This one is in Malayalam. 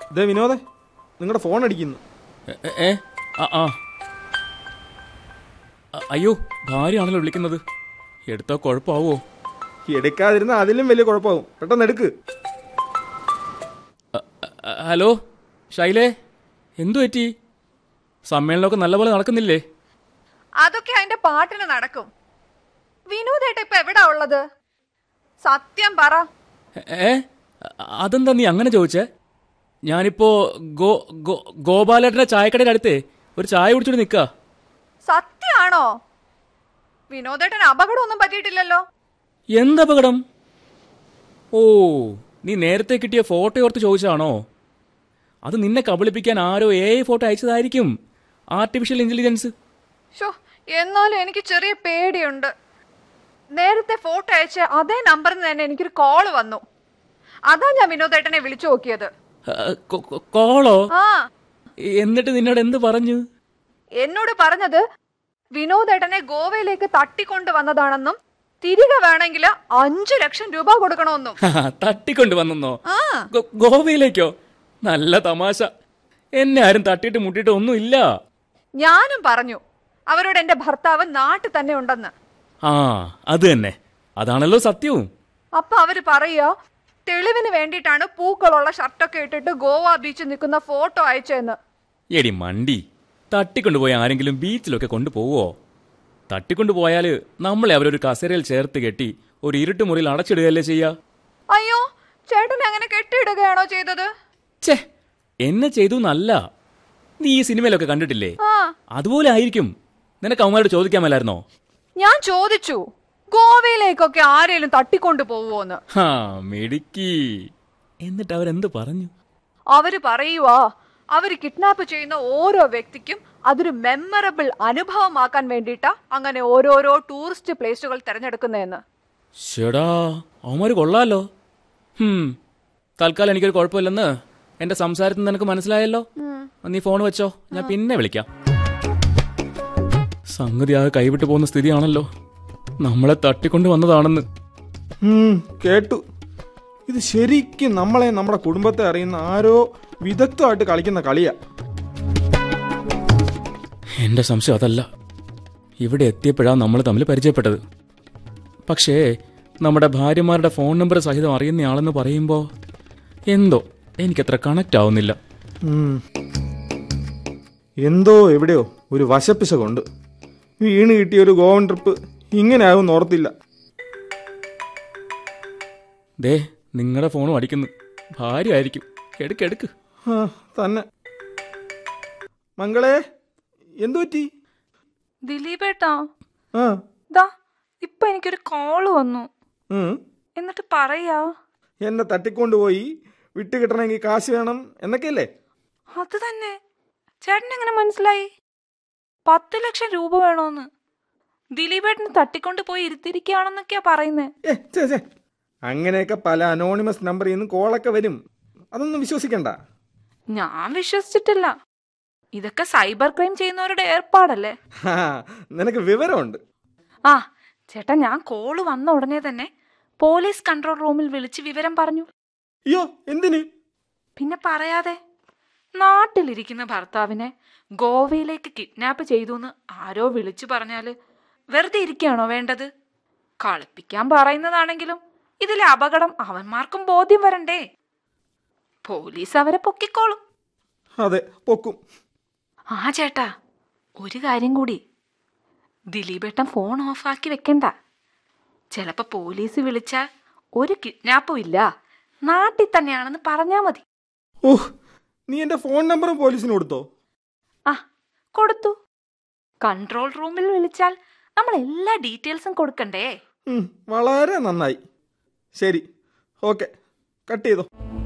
ഇതേ വിനോദേ നിങ്ങളുടെ ഫോൺ അടിക്കുന്നു എ, എ, ഏ ആ ആ അ- അയ്യോ ഭാര്യയാണല്ലോ വിളിക്കുന്നത് എടുത്താ കുഴപ്പമാവോ എടുക്കാതിരുന്ന അതിലും വലിയ കുഴപ്പമാകും പെട്ടെന്ന് എടുക്ക് അ- അ- ഹലോ ഷൈലേ എന്തു പറ്റി സമ്മേളനമൊക്കെ നല്ലപോലെ നടക്കുന്നില്ലേ അതൊക്കെ അതിന്റെ പാട്ടിന് നടക്കും വിനോദേട്ട ഇപ്പൊ എവിടാ ഉള്ളത് സത്യം പറ എ, ഏ അ- അതെന്താ നീ അങ്ങനെ ചോദിച്ചേ ഞാനിപ്പോ ഗോ ഗോ ഗോപാലേട്ടന്റെ ചായക്കടയുടെ അടുത്തേ ഒരു ചായ കുടിച്ചോണ്ട് നിക്കാ സത്യാണോ വിനോദേട്ടന് അപകടമൊന്നും പറ്റിയിട്ടില്ലല്ലോ എന്തപകടം ഓ നീ നേരത്തെ കിട്ടിയ ഫോട്ടോ ഓർത്ത് ചോദിച്ചതാണോ അത് നിന്നെ കബളിപ്പിക്കാൻ ആരോ എ ഫോട്ടോ അയച്ചതായിരിക്കും ആർട്ടിഫിഷ്യൽ ഇന്റലിജൻസ് ഷോ എന്നാലും എനിക്ക് ചെറിയ പേടിയുണ്ട് നേരത്തെ ഫോട്ടോ അയച്ച അതേ നമ്പറിൽ നിന്ന് തന്നെ എനിക്കൊരു കോള് വന്നു അതാ ഞാൻ വിനോദേട്ടനെ വിളിച്ചു നോക്കിയത് ആ, കൊ- കൊ- കോളോ ആ എന്നിട്ട് നിന്നോട് എന്ത് പറഞ്ഞു എന്നോട് പറഞ്ഞത് വിനോദേട്ടനെ ഗോവയിലേക്ക് തട്ടിക്കൊണ്ടു വന്നതാണെന്നും തിരികെ വേണമെങ്കിൽ അഞ്ചു ലക്ഷം രൂപ കൊടുക്കണമെന്നും തട്ടിക്കൊണ്ട് വന്നെന്നോ ആ ഗോ- ഗോവയിലേക്കോ നല്ല തമാശ എന്നെ ആരും തട്ടിയിട്ട് മുട്ടിയിട്ട് ഒന്നുമില്ല ഞാനും പറഞ്ഞു അവരോട് എന്റെ ഭർത്താവ് നാട്ടിൽ തന്നെ ഉണ്ടെന്ന് ആ അത് തന്നെ അതാണല്ലോ സത്യവും അപ്പൊ അവര് പറയുക തെളിവിന് വേണ്ടിയിട്ടാണ് പൂക്കളുള്ള ഷർട്ടൊക്കെ ഇട്ടിട്ട് ഗോവ ബീച്ചിൽ നിൽക്കുന്ന ഫോട്ടോ അയച്ചതെന്ന് എടി മണ്ടി തട്ടിക്കൊണ്ടുപോയ ആരെങ്കിലും ബീച്ചിലൊക്കെ കൊണ്ടുപോവോ തട്ടിക്കൊണ്ടുപോയാല് നമ്മളെ അവരൊരു കസേരയിൽ ചേർത്ത് കെട്ടി ഒരു ഇരുട്ട് മുറിയിൽ അടച്ചിടുകയല്ലേ ചെയ്യാ അയ്യോ ചേട്ടൻ അങ്ങനെ കെട്ടിയിടുകയാണോ ചെയ്തത് ഛേ എന്നെ ചെയ്തു എന്നല്ല നീ ഈ സിനിമയിലൊക്കെ കണ്ടിട്ടില്ലേ ആ അതുപോലെ ആയിരിക്കും നിനക്ക് അവന്മാരോട് ചോദിക്കാമല്ലായിരുന്നോ ഞാൻ ചോദിച്ചു ഗോവയിലേക്കൊക്കെ ആരെങ്കിലും തട്ടിക്കൊണ്ടു പോവുമോന്ന് ഹാ മിടുക്കി എന്നിട്ട് അവരെന്ത് പറഞ്ഞു അവര് പറയുവാ അവര് കിഡ്നാപ്പ് ചെയ്യുന്ന ഓരോ വ്യക്തിക്കും അതൊരു മെമ്മറബിൾ അനുഭവമാക്കാൻ വേണ്ടിയിട്ടാ അങ്ങനെ ഓരോരോ ടൂറിസ്റ്റ് പ്ലേസുകൾ തിരഞ്ഞെടുക്കുന്നതെന്ന് ഷെടാ അവന്മാര് കൊള്ളാലോ ഹും തൽക്കാലം എനിക്കൊരു കുഴപ്പമില്ലെന്ന് എന്റെ സംസാരത്തിൽ നിന്ന് നിനക്ക് മനസ്സിലായല്ലോ നീ ഫോൺ വെച്ചോ ഞാൻ പിന്നെ വിളിക്കാം സംഗതി ആകെ കൈവിട്ടു പോകുന്ന സ്ഥിതിയാണല്ലോ നമ്മളെ തട്ടിക്കൊണ്ട് വന്നതാണെന്ന് ഉം, കേട്ടു ഇത് ശരിക്കും നമ്മളെ നമ്മുടെ കുടുംബത്തെ അറിയുന്ന ആരോ വിദഗ്ധമായിട്ട് കളിക്കുന്ന കളിയാ എന്റെ സംശയം അതല്ല ഇവിടെ എത്തിയപ്പോഴാണ് നമ്മൾ തമ്മിൽ പരിചയപ്പെട്ടത് പക്ഷേ നമ്മുടെ ഭാര്യമാരുടെ ഫോൺ നമ്പർ സഹിതം അറിയുന്നയാളെന്ന് പറയുമ്പോൾ എന്തോ എനിക്കത്ര കണക്റ്റ് ആവുന്നില്ല ഉം. എന്തോ എവിടെയോ ഒരു വശപ്പിശകുണ്ട് വീണ് കിട്ടിയ ഒരു ഗോവൻ ട്രിപ്പ് ഇങ്ങനെ ആകുമെന്ന് ഓർത്തില്ല ദേ നിങ്ങളുടെ ഫോണും അടിക്കുന്നു ഭാര്യ ആയിരിക്കും എടുക്ക് എടുക്ക് ആ, തന്നെ മംഗളെ എന്തു പറ്റി ദിലീപേട്ടാ ആ ദാ ഇപ്പൊ എനിക്കൊരു കോള് വന്നു ഉം. എന്നിട്ട് പറയാ എന്നെ തട്ടിക്കൊണ്ടുപോയി വിട്ട് കിട്ടണമെങ്കിൽ കാശ് വേണം എന്നൊക്കെയല്ലേ അത് തന്നെ ചേട്ടൻ എങ്ങനെ മനസ്സിലായി പത്ത് ലക്ഷം രൂപ വേണോന്ന് ദിലീപേട്ടന് തട്ടിക്കൊണ്ട് പോയി ഇരുത്തിരിക്കുകയാണെന്നൊക്കെയാ പറയുന്നേ ഏ ചേ ചേ അങ്ങനെയൊക്കെ പല അനോണിമസ് നമ്പറിൽ നിന്ന് കോളൊക്കെ വരും അതൊന്നും വിശ്വസിക്കണ്ട ഞാൻ വിശ്വസിച്ചിട്ടില്ല ഇതൊക്കെ സൈബർ ക്രൈം ചെയ്യുന്നവരുടെ ഏർപ്പാടല്ലേ ഹാ, നിനക്ക് വിവരമുണ്ട് ആ ചേട്ടാ ഞാൻ കോള് വന്ന ഉടനെ തന്നെ പോലീസ് കൺട്രോൾ റൂമിൽ വിളിച്ച് വിവരം പറഞ്ഞു അയ്യോ എന്തിന് പിന്നെ പറയാതെ നാട്ടിലിരിക്കുന്ന ഭർത്താവിനെ ഗോവയിലേക്ക് കിഡ്നാപ്പ് ചെയ്തു എന്ന് ആരോ വിളിച്ചു പറഞ്ഞാല് വെറുതെ ഇരിക്കുകയാണോ വേണ്ടത് കളിപ്പിക്കാൻ പറയുന്നതാണെങ്കിലും ഇതിലെ അപകടം അവന്മാർക്കും ബോധ്യം വരണ്ടേ പോലീസ് അവരെ പൊക്കിക്കോളും അതെ പൊക്കും ആ ചേട്ടാ ഒരു കാര്യം കൂടി ദിലീപേട്ടൻ ഫോൺ ഓഫാക്കി വെക്കണ്ട ചിലപ്പോ പോലീസ് വിളിച്ചാൽ ഒരു കിഡ്നാപ്പും ഇല്ല നാട്ടിൽ തന്നെയാണെന്ന് പറഞ്ഞാ മതി ഓഹ് നീ എന്റെ ഫോൺ നമ്പറും പോലീസിന് കൊടുത്തോ ആ കൊടുത്തു കൺട്രോൾ റൂമിൽ വിളിച്ചാൽ നമ്മൾ എല്ലാ ഡീറ്റെയിൽസും കൊടുക്കണ്ടേ ഉം, വളരെ നന്നായി ശരി ഓക്കെ കട്ട് ചെയ്തോ